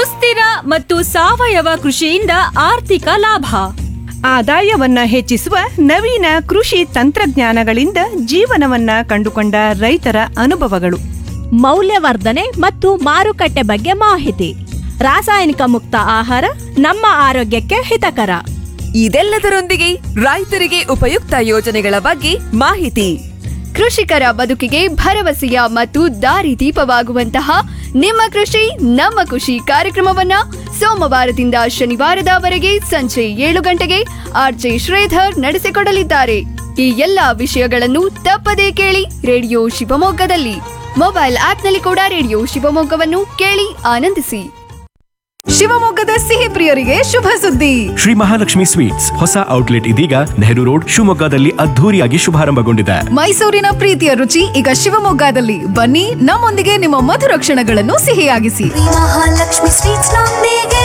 ಸುಸ್ಥಿರ ಮತ್ತು ಸಾವಯವ ಕೃಷಿಯಿಂದ ಆರ್ಥಿಕ ಲಾಭ ಆದಾಯವನ್ನ ಹೆಚ್ಚಿಸುವ ನವೀನ ಕೃಷಿ ತಂತ್ರಜ್ಞಾನಗಳಿಂದ ಜೀವನವನ್ನ ಕಂಡುಕೊಂಡ ರೈತರ ಅನುಭವಗಳು ಮೌಲ್ಯವರ್ಧನೆ ಮತ್ತು ಮಾರುಕಟ್ಟೆ ಬಗ್ಗೆ ಮಾಹಿತಿ ರಾಸಾಯನಿಕ ಮುಕ್ತ ಆಹಾರ ನಮ್ಮ ಆರೋಗ್ಯಕ್ಕೆ ಹಿತಕರ ಇದೆಲ್ಲದರೊಂದಿಗೆ ರೈತರಿಗೆ ಉಪಯುಕ್ತ ಯೋಜನೆಗಳ ಬಗ್ಗೆ ಮಾಹಿತಿ ಕೃಷಿಕರ ಬದುಕಿಗೆ ಭರವಸೆಯ ಮತ್ತು ದಾರಿದೀಪವಾಗುವಂತಹ ನಿಮ್ಮ ಕೃಷಿ ನಮ್ಮ ಖುಷಿ ಕಾರ್ಯಕ್ರಮವನ್ನ ಸೋಮವಾರದಿಂದ ಶನಿವಾರದವರೆಗೆ ಸಂಜೆ ಏಳು ಗಂಟೆಗೆ ಆರ್ಜೆ ಶ್ರೀಧರ್ ನಡೆಸಿಕೊಡಲಿದ್ದಾರೆ ಈ ಎಲ್ಲಾ ವಿಷಯಗಳನ್ನು ತಪ್ಪದೇ ಕೇಳಿ ರೇಡಿಯೋ ಶಿವಮೊಗ್ಗದಲ್ಲಿ ಮೊಬೈಲ್ ಆಪ್ನಲ್ಲಿ ಕೂಡ ರೇಡಿಯೋ ಶಿವಮೊಗ್ಗವನ್ನು ಕೇಳಿ ಆನಂದಿಸಿ ಶಿವಮೊಗ್ಗದ ಸಿಹಿ ಪ್ರಿಯರಿಗೆ ಶುಭ ಸುದ್ದಿ ಶ್ರೀ ಮಹಾಲಕ್ಷ್ಮಿ ಸ್ವೀಟ್ಸ್ ಹೊಸ ಔಟ್ಲೆಟ್ ಇದೀಗ ನೆಹರು ರೋಡ್ ಶಿವಮೊಗ್ಗದಲ್ಲಿ ಅದ್ಧೂರಿಯಾಗಿ ಶುಭಾರಂಭಗೊಂಡಿದೆ ಮೈಸೂರಿನ ಪ್ರೀತಿಯ ರುಚಿ ಈಗ ಶಿವಮೊಗ್ಗದಲ್ಲಿ ಬನ್ನಿ ನಮ್ಮೊಂದಿಗೆ ನಿಮ್ಮ ಮಧುರ ಕ್ಷಣಗಳನ್ನು ಸಿಹಿಯಾಗಿಸಿ ಮಹಾಲಕ್ಷ್ಮಿ ಸ್ವೀಟ್ಸ್ ನೊಂದಿಗೆ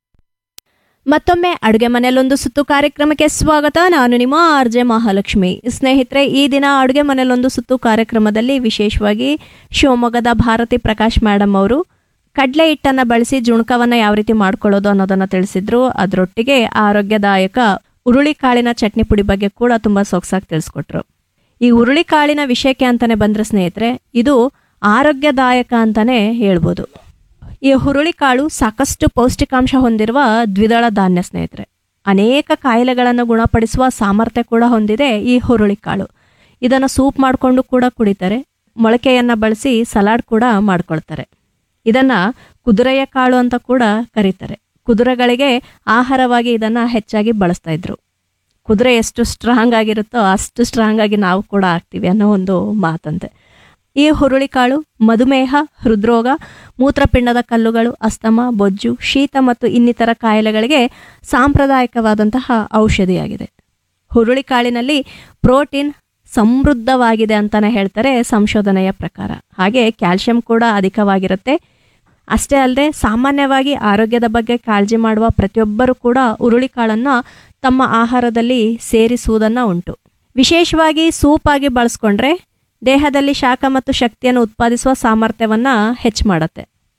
ಮತ್ತೊಮ್ಮೆ ಅಡುಗೆ ಮನೆಯಲ್ಲೊಂದು ಸುತ್ತು ಕಾರ್ಯಕ್ರಮಕ್ಕೆ ಸ್ವಾಗತ ನಾನು ನಿಮ್ಮ ಆರ್ ಜೆ ಮಹಾಲಕ್ಷ್ಮಿ ಸ್ನೇಹಿತರೆ ಈ ದಿನ ಅಡುಗೆ ಮನೆಯಲ್ಲೊಂದು ಸುತ್ತು ಕಾರ್ಯಕ್ರಮದಲ್ಲಿ ವಿಶೇಷವಾಗಿ ಶಿವಮೊಗ್ಗದ ಭಾರತಿ ಪ್ರಕಾಶ್ ಮೇಡಮ್ ಅವರು ಕಡಲೆ ಹಿಟ್ಟನ್ನು ಬಳಸಿ ಜುಣಕವನ್ನು ಯಾವ ರೀತಿ ಮಾಡ್ಕೊಳ್ಳೋದು ಅನ್ನೋದನ್ನು ತಿಳಿಸಿದ್ರು ಅದರೊಟ್ಟಿಗೆ ಆರೋಗ್ಯದಾಯಕ ಹುರುಳಿಕಾಳಿನ ಚಟ್ನಿ ಪುಡಿ ಬಗ್ಗೆ ಕೂಡ ತುಂಬ ಸೊಗಸಾಗಿ ತಿಳಿಸ್ಕೊಟ್ರು ಈ ಹುರುಳಿಕಾಳಿನ ವಿಷಯಕ್ಕೆ ಅಂತಾನೆ ಬಂದ್ರೆ ಸ್ನೇಹಿತರೆ ಇದು ಆರೋಗ್ಯದಾಯಕ ಅಂತಾನೆ ಹೇಳ್ಬೋದು ಈ ಹುರುಳಿಕಾಳು ಸಾಕಷ್ಟು ಪೌಷ್ಟಿಕಾಂಶ ಹೊಂದಿರುವ ದ್ವಿದಳ ಧಾನ್ಯ ಸ್ನೇಹಿತರೆ ಅನೇಕ ಕಾಯಿಲೆಗಳನ್ನು ಗುಣಪಡಿಸುವ ಸಾಮರ್ಥ್ಯ ಕೂಡ ಹೊಂದಿದೆ ಈ ಹುರುಳಿಕಾಳು ಇದನ್ನು ಸೂಪ್ ಮಾಡಿಕೊಂಡು ಕೂಡ ಕುಡಿತಾರೆ ಮೊಳಕೆಯನ್ನು ಬಳಸಿ ಸಲಾಡ್ ಕೂಡ ಮಾಡ್ಕೊಳ್ತಾರೆ ಇದನ್ನ ಕುದುರೆಯ ಕಾಳು ಅಂತ ಕೂಡ ಕರೀತಾರೆ ಕುದುರೆಗಳಿಗೆ ಆಹಾರವಾಗಿ ಇದನ್ನ ಹೆಚ್ಚಾಗಿ ಬಳಸ್ತಾ ಇದ್ರು ಕುದುರೆ ಎಷ್ಟು ಸ್ಟ್ರಾಂಗ್ ಆಗಿರುತ್ತೋ ಅಷ್ಟು ಸ್ಟ್ರಾಂಗ್ ಆಗಿ ನಾವು ಕೂಡ ಆಗ್ತೀವಿ ಅನ್ನೋ ಒಂದು ಮಾತಂತೆ ಈ ಹುರುಳಿಕಾಳು ಮಧುಮೇಹ ಹೃದ್ರೋಗ ಮೂತ್ರಪಿಂಡದ ಕಲ್ಲುಗಳು ಅಸ್ತಮ ಬೊಜ್ಜು ಶೀತ ಮತ್ತು ಇನ್ನಿತರ ಕಾಯಿಲೆಗಳಿಗೆ ಸಾಂಪ್ರದಾಯಿಕವಾದಂತಹ ಔಷಧಿಯಾಗಿದೆ ಹುರುಳಿಕಾಳಿನಲ್ಲಿ ಪ್ರೋಟೀನ್ ಸಮೃದ್ಧವಾಗಿದೆ ಅಂತಾನೆ ಹೇಳ್ತಾರೆ ಸಂಶೋಧನೆಯ ಪ್ರಕಾರ ಹಾಗೆ ಕ್ಯಾಲ್ಸಿಯಂ ಕೂಡ ಅಧಿಕವಾಗಿರುತ್ತೆ ಅಷ್ಟೇ ಅಲ್ಲದೆ ಸಾಮಾನ್ಯವಾಗಿ ಆರೋಗ್ಯದ ಬಗ್ಗೆ ಕಾಳಜಿ ಮಾಡುವ ಪ್ರತಿಯೊಬ್ಬರು ಕೂಡ ಹುರುಳಿಕಾಳನ್ನು ತಮ್ಮ ಆಹಾರದಲ್ಲಿ ಸೇರಿಸುವುದನ್ನು ಉಂಟು ವಿಶೇಷವಾಗಿ ಸೂಪ್ ಆಗಿ ಬಳಸ್ಕೊಂಡ್ರೆ ದೇಹದಲ್ಲಿ ಶಾಖ ಮತ್ತು ಶಕ್ತಿಯನ್ನು ಉತ್ಪಾದಿಸುವ ಸಾಮರ್ಥ್ಯವನ್ನು ಹೆಚ್ಚು ಮಾಡುತ್ತೆ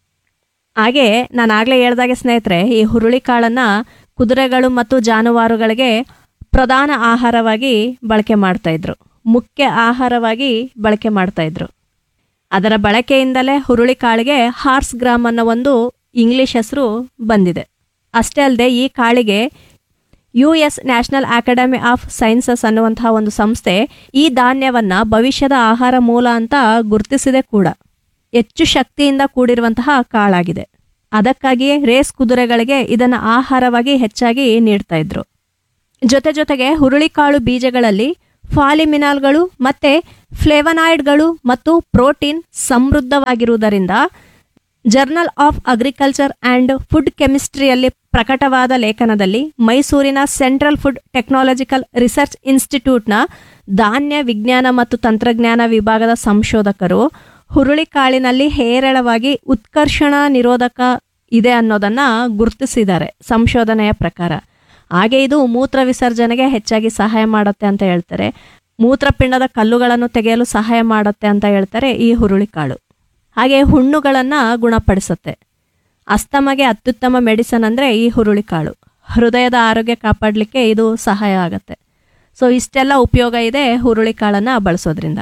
ಹಾಗೆ ನಾನು ಆಗಲೇ ಹೇಳ್ದಾಗೆ ಸ್ನೇಹಿತರೆ ಈ ಹುರುಳಿಕಾಳನ್ನು ಕುದುರೆಗಳು ಮತ್ತು ಜಾನುವಾರುಗಳಿಗೆ ಪ್ರಧಾನ ಆಹಾರವಾಗಿ ಬಳಕೆ ಮಾಡ್ತಾ ಇದ್ರು ಮುಖ್ಯ ಆಹಾರವಾಗಿ ಬಳಕೆ ಮಾಡ್ತಾ ಇದ್ರು ಅದರ ಬಳಕೆಯಿಂದಲೇ ಹುರುಳಿಕಾಳಿಗೆ ಹಾರ್ಸ್ ಗ್ರಾಮ್ ಅನ್ನೋ ಒಂದು ಇಂಗ್ಲಿಷ್ ಹೆಸರು ಬಂದಿದೆ ಅಷ್ಟೇ ಅಲ್ಲದೆ ಈ ಕಾಳಿಗೆ U S national academy of sciences ಅನ್ನುವಂತಹ ಒಂದು ಸಂಸ್ಥೆ ಈ ಧಾನ್ಯವನ್ನ ಭವಿಷ್ಯದ ಆಹಾರ ಮೂಲ ಅಂತ ಗುರುತಿಸಿದೆ ಕೂಡ ಹೆಚ್ಚು ಶಕ್ತಿಯಿಂದ ಕೂಡಿರುವಂತಹ ಕಾಳಾಗಿದೆ ಅದಕ್ಕಾಗಿಯೇ ರೇಸ್ ಕುದುರೆಗಳಿಗೆ ಇದನ್ನು ಆಹಾರವಾಗಿ ಹೆಚ್ಚಾಗಿ ನೀಡ್ತಾ ಇದ್ರು ಜೊತೆ ಜೊತೆಗೆ ಹುರುಳಿಕಾಳು ಬೀಜಗಳಲ್ಲಿ ಫಾಲಿಮಿನಾಲ್ಗಳು ಮತ್ತೆ ಫ್ಲೇವನಾಯ್ಡ್ಗಳು ಮತ್ತು ಪ್ರೋಟೀನ್ ಸಮೃದ್ಧವಾಗಿರುವುದರಿಂದ journal of agriculture and food ಕೆಮಿಸ್ಟ್ರಿಯಲ್ಲಿ ಪ್ರಕಟವಾದ ಲೇಖನದಲ್ಲಿ ಮೈಸೂರಿನ ಸೆಂಟ್ರಲ್ ಫುಡ್ ಟೆಕ್ನಾಲಜಿಕಲ್ ರಿಸರ್ಚ್ ಇನ್ಸ್ಟಿಟ್ಯೂಟ್ನ ಧಾನ್ಯ ವಿಜ್ಞಾನ ಮತ್ತು ತಂತ್ರಜ್ಞಾನ ವಿಭಾಗದ ಸಂಶೋಧಕರು ಹುರುಳಿಕಾಳಿನಲ್ಲಿ ಹೇರಳವಾಗಿ ಉತ್ಕರ್ಷಣ ನಿರೋಧಕ ಇದೆ ಅನ್ನೋದನ್ನ ಗುರುತಿಸಿದ್ದಾರೆ ಸಂಶೋಧನೆಯ ಪ್ರಕಾರ ಹಾಗೆ ಇದು ಮೂತ್ರ ವಿಸರ್ಜನೆಗೆ ಹೆಚ್ಚಾಗಿ ಸಹಾಯ ಮಾಡುತ್ತೆ ಅಂತ ಹೇಳ್ತಾರೆ ಮೂತ್ರಪಿಂಡದ ಕಲ್ಲುಗಳನ್ನು ತೆಗೆಯಲು ಸಹಾಯ ಮಾಡುತ್ತೆ ಅಂತ ಹೇಳ್ತಾರೆ ಈ ಹುರುಳಿಕಾಳು ಹಾಗೆ ಹುಣ್ಣುಗಳನ್ನು ಗುಣಪಡಿಸುತ್ತೆ ಅಸ್ತಮಗೆ ಅತ್ಯುತ್ತಮ ಮೆಡಿಸನ್ ಅಂದರೆ ಈ ಹುರುಳಿಕಾಳು ಹೃದಯದ ಆರೋಗ್ಯ ಕಾಪಾಡಲಿಕ್ಕೆ ಇದು ಸಹಾಯ ಆಗುತ್ತೆ ಸೊ ಇಷ್ಟೆಲ್ಲ ಉಪಯೋಗ ಇದೆ ಹುರುಳಿಕಾಳನ್ನು ಬಳಸೋದ್ರಿಂದ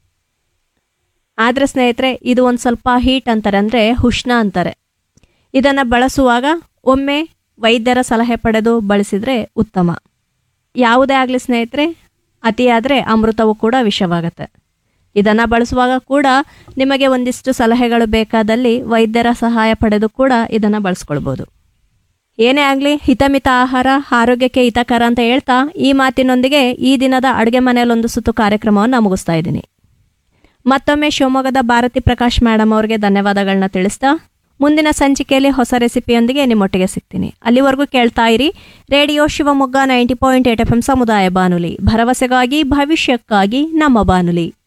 ಆದರೆ ಸ್ನೇಹಿತರೆ ಇದು ಒಂದು ಸ್ವಲ್ಪ ಹೀಟ್ ಅಂತಾರೆ ಅಂದರೆ ಉಷ್ಣ ಅಂತಾರೆ ಇದನ್ನು ಬಳಸುವಾಗ ಒಮ್ಮೆ ವೈದ್ಯರ ಸಲಹೆ ಪಡೆದು ಬಳಸಿದರೆ ಉತ್ತಮ ಯಾವುದೇ ಆಗಲಿ ಸ್ನೇಹಿತರೆ ಅತಿಯಾದರೆ ಅಮೃತವು ಕೂಡ ವಿಷವಾಗುತ್ತೆ ಇದನ್ನು ಬಳಸುವಾಗ ಕೂಡ ನಿಮಗೆ ಒಂದಿಷ್ಟು ಸಲಹೆಗಳು ಬೇಕಾದಲ್ಲಿ ವೈದ್ಯರ ಸಹಾಯ ಪಡೆದು ಕೂಡ ಇದನ್ನು ಬಳಸ್ಕೊಳ್ಬೋದು ಏನೇ ಆಗಲಿ ಹಿತಮಿತ ಆಹಾರ ಆರೋಗ್ಯಕ್ಕೆ ಹಿತಕರ ಅಂತ ಹೇಳ್ತಾ ಈ ಮಾತಿನೊಂದಿಗೆ ಈ ದಿನದ ಅಡುಗೆ ಮನೆಯಲ್ಲೊಂದು ಸುತ್ತು ಕಾರ್ಯಕ್ರಮವನ್ನು ಮುಗಿಸ್ತಾ ಇದ್ದೀನಿ ಮತ್ತೊಮ್ಮೆ ಶಿವಮೊಗ್ಗದ ಭಾರತಿ ಪ್ರಕಾಶ್ ಮೇಡಮ್ ಅವರಿಗೆ ಧನ್ಯವಾದಗಳನ್ನ ತಿಳಿಸ್ತಾ ಮುಂದಿನ ಸಂಚಿಕೆಯಲ್ಲಿ ಹೊಸ ರೆಸಿಪಿಯೊಂದಿಗೆ ನಿಮ್ಮೊಟ್ಟಿಗೆ ಸಿಗ್ತೀನಿ ಅಲ್ಲಿವರೆಗೂ ಕೇಳ್ತಾ ಇರಿ radio Shivamogga ninety point eight F M ಸಮುದಾಯ ಬಾನುಲಿ ಭರವಸೆಗಾಗಿ ಭವಿಷ್ಯಕ್ಕಾಗಿ ನಮ್ಮ ಬಾನುಲಿ